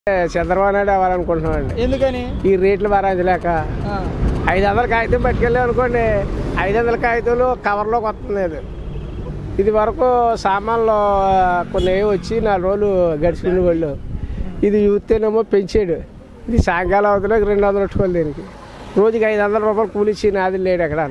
చంద్రబాబు నాయుడు అవ్వాలనుకుంటున్నామండి ఎందుకని ఈ రేట్లు భరించలేక ఆ, ఐదు వందల కాగితం పట్టుకెళ్ళాం అనుకోండి ఐదు వందల కాగితాలు కవర్లోకి వస్తుంది ఇది వరకు సామాన్లు కొన్ని ఏవి వచ్చి నాలుగు రోజులు గడిచిపోయిన వాళ్ళు ఇది చూస్తేనేమో పెంచాడు ఇది సాయంకాలం అవుతులకు రెండు వందలు పెట్టుకోవాలి దీనికి రోజుకి ఐదు వందల రూపాయలు కూలి ఇచ్చి నాది లేడు ఎక్కడ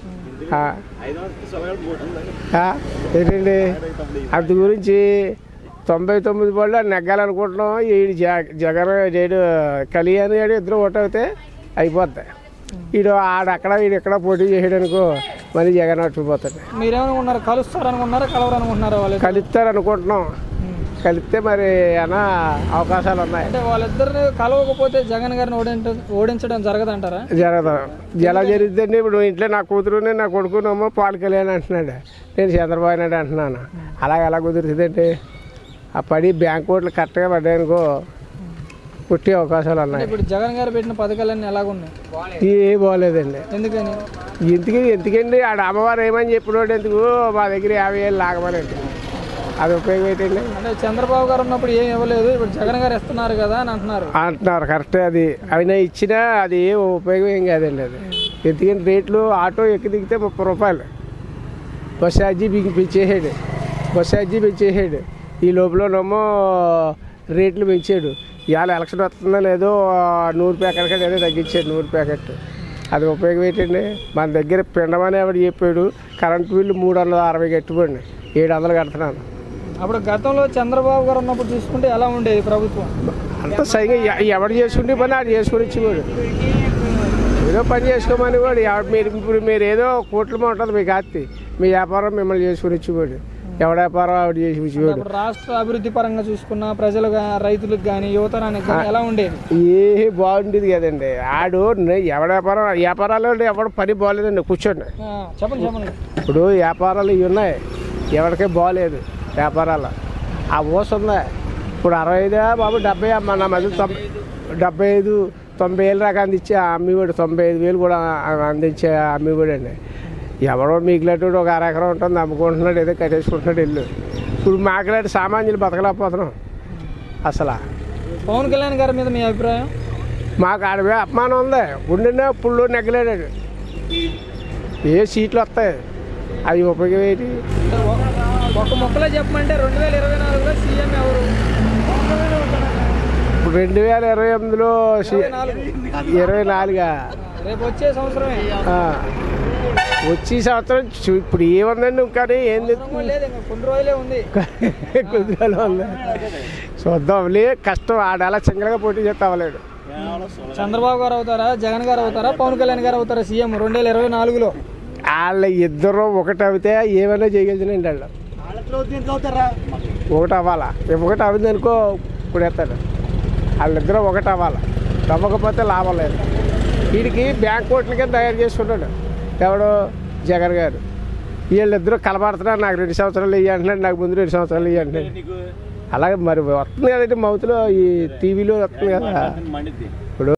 ఏంటండి అందు గురించి తొంభై తొమ్మిది పళ్ళు నెగ్గాలనుకుంటున్నాం ఈ జగ జగన్ ఏడు కలియాని ఏడు ఇద్దరు ఓటవుతే అయిపోద్ది ఈడు ఆడక్కడ వీడు ఎక్కడ పోటీ చేయడానికో మళ్ళీ జగన్ అట్టుకుపోతాడు మీరేమనుకున్నారు కలుస్తారనుకున్నారా కలవరనుకుంటున్నారా వాళ్ళు కలుస్తారు అనుకుంటున్నాం కలిస్తే మరి ఏమైనా అవకాశాలు ఉన్నాయి అంటే వాళ్ళిద్దరిని కలవకపోతే జగన్ గారిని ఓడించ ఓడించడం జరగదంటారా జరగదు ఎలా జరిగిద్దండి ఇప్పుడు ఇంట్లో నా కూతురుని నా కొడుకునేమో పాలు కళ్యాణ్ అంటున్నాడు నేను చంద్రబాబు నాయుడు అంటున్నాను అలా ఎలా కుదురుతుందండి ఆ పడి బ్యాంక్ ఓట్లు కరెక్ట్గా పడ్డాయనుకో పుట్టే అవకాశాలు అంటే ఉన్నాయి ఇప్పుడు జగన్ గారు పెట్టిన పథకాలన్నీ ఎలాగున్నాయి ఏ బాగోలేదండి ఎందుకని ఎందుకు ఎందుకండి ఆడ అమ్మవారు ఏమని చెప్పినోడు ఎందుకు మా దగ్గర యాభై వేలు లాగమనండి అది ఉపయోగం ఏంటండి అంటే చంద్రబాబు గారు ఉన్నప్పుడు ఏం ఇవ్వలేదు ఇప్పుడు జగన్ గారు ఇస్తున్నారు కదా అని అంటున్నారు అంటున్నారు కరెక్టే అది అయినా ఇచ్చినా అది ఏం ఉపయోగం ఏం కాదండి అది ఎందుకంటే రేట్లు ఆటో ఎక్కి దిగితే ముప్పై రూపాయలు బస్ ఛార్జీ బిగి పెంచేసాడు బస్ ఛార్జీ పెంచేసాడు ఈ లోపలనేమో రేట్లు పెంచాడు ఇవాళ ఎలక్షన్ వస్తుందో లేదో ఆ, నూరు ప్యాకెట్ ఏదో తగ్గించాడు నూరు ప్యాకెట్ అది ఉపయోగం ఏంటండి మన దగ్గర పిండమని ఎవడు చెప్పాడు కరెంట్ బిల్లు మూడు వందల అరవై కట్టుకోండి ఏడు వందలు కడుతున్నాను అప్పుడు గతంలో చంద్రబాబు గారు ఉన్నప్పుడు చూసుకుంటే ఎలా ఉండేది ప్రభుత్వం అంత సరిగా ఎ- ఎవడు చేసుకుంటే పని ఆడు చేసుకుని ఇచ్చేవాడు ఏదో పని చేసుకోమని వాడు ఎవ- మీరు ఇప్పుడు మీరు ఏదో కోట్ల ఉంటుంది మీకు ఆస్తి మీ వ్యాపారం మిమ్మల్ని చేసుకుని ఇచ్చేవాడు ఎవడ వ్యాపారం ఆవిడ చేసి ఇచ్చేవాడు అప్పుడు రాష్ట్ర అభివృద్ధి పరంగా చూసుకున్న ప్రజలు గా- రైతులకు కానీ యువతరానికి కానీ ఎలా ఉండేది ఏ బాగుండేది కదండి ఆడు నే- ఎవడ వ్యాపారం వ్యాపారాలు ఎవడ పని బాగోలేదండి కూర్చోండి ఆ, చెప్పండి చెప్పండి ఇప్పుడు వ్యాపారాలు ఇవి ఉన్నాయి ఎవరికే బాగోలేదు వ్యాపారాలు ఆ ఊస ఉందా ఇప్పుడు అరవై ఐదా బాబు డెబ్బై అమ్మ నా మధ్య తొంభై డెబ్బై ఐదు తొంభై వేలు దాకా అందించే ఆ అమ్మివాడు తొంభై ఐదు వేలు కూడా ఆ- అందించే ఆ అమ్మివాడు అండి ఎవరో మిగిలినట్టు ఒక అర ఎకరం ఉంటుంది అమ్ముకుంటున్నాడు ఏదో కట్టేసుకుంటున్నాడు ఇల్లు ఇప్పుడు మాకులాంటి సామాన్యులు బతకలేకపోతున్నాం అసలు పవన్ కళ్యాణ్ గారి మీద మీ అభిప్రాయం మాకు ఆడవే అపమానం ఉంది ఉండినా పుళ్ళు నెగ్గలేడాడు ఏ సీట్లు వస్తాయి అవి ఉపయోగం ఏంటి అంటే ఒక- ఒక మొక్కలో చెప్పమంటే రెండు వేల ఇరవై నాలుగులో సీఎం ఎవరు ఇప్పుడు రెండు వేల ఇరవై ఎనిమిదిలో సి- ఇరవై నాలుగా రేపు వచ్చే సంవత్సరమే ఆ. వచ్చి సంవత్సరం చూ- ఇప్పుడు ఏముందండి ఇంకా ఏంది సంవత్సరం లేదు ఇంకా కొన్ని రోజులే ఉంది కుదిరాలో ఉంది చూద్దాం లే కష్టం ఆడాల సింగల్గా పోటీ చేస్తే అవ్వలేడు చంద్రబాబు గారు అవుతారా జగన్ గారు అవుతారా పవన్ కళ్యాణ్ గారు అవుతారా సీఎం రెండు వేల ఇరవై నాలుగులో వాళ్ళ ఇద్దరు ఒకటి అవితే ఏమైనా చేయగలిగినండి వాళ్ళు ఒకటి అవ్వాలా ఒకటి అవింది అనుకో ఇప్పుడు ఎత్తాడు వాళ్ళిద్దరూ ఒకటి అవ్వాలి అవ్వకపోతే లాభం లేదు వీడికి బ్యాంక్ ఓట్లకే తయారు చేసుకున్నాడు ఎవడు జగన్ గారు వీళ్ళిద్దరూ కలబడుతున్నారు నాకు రెండు సంవత్సరాలు ఇయ్యి అంటున్నాడు నాకు ముందు రెండు సంవత్సరాలు ఇయ్యి అంటున్నాడు అలాగే మరి వస్తుంది కదండి మౌత్లో ఈ టీవీలో వస్తుంది కదా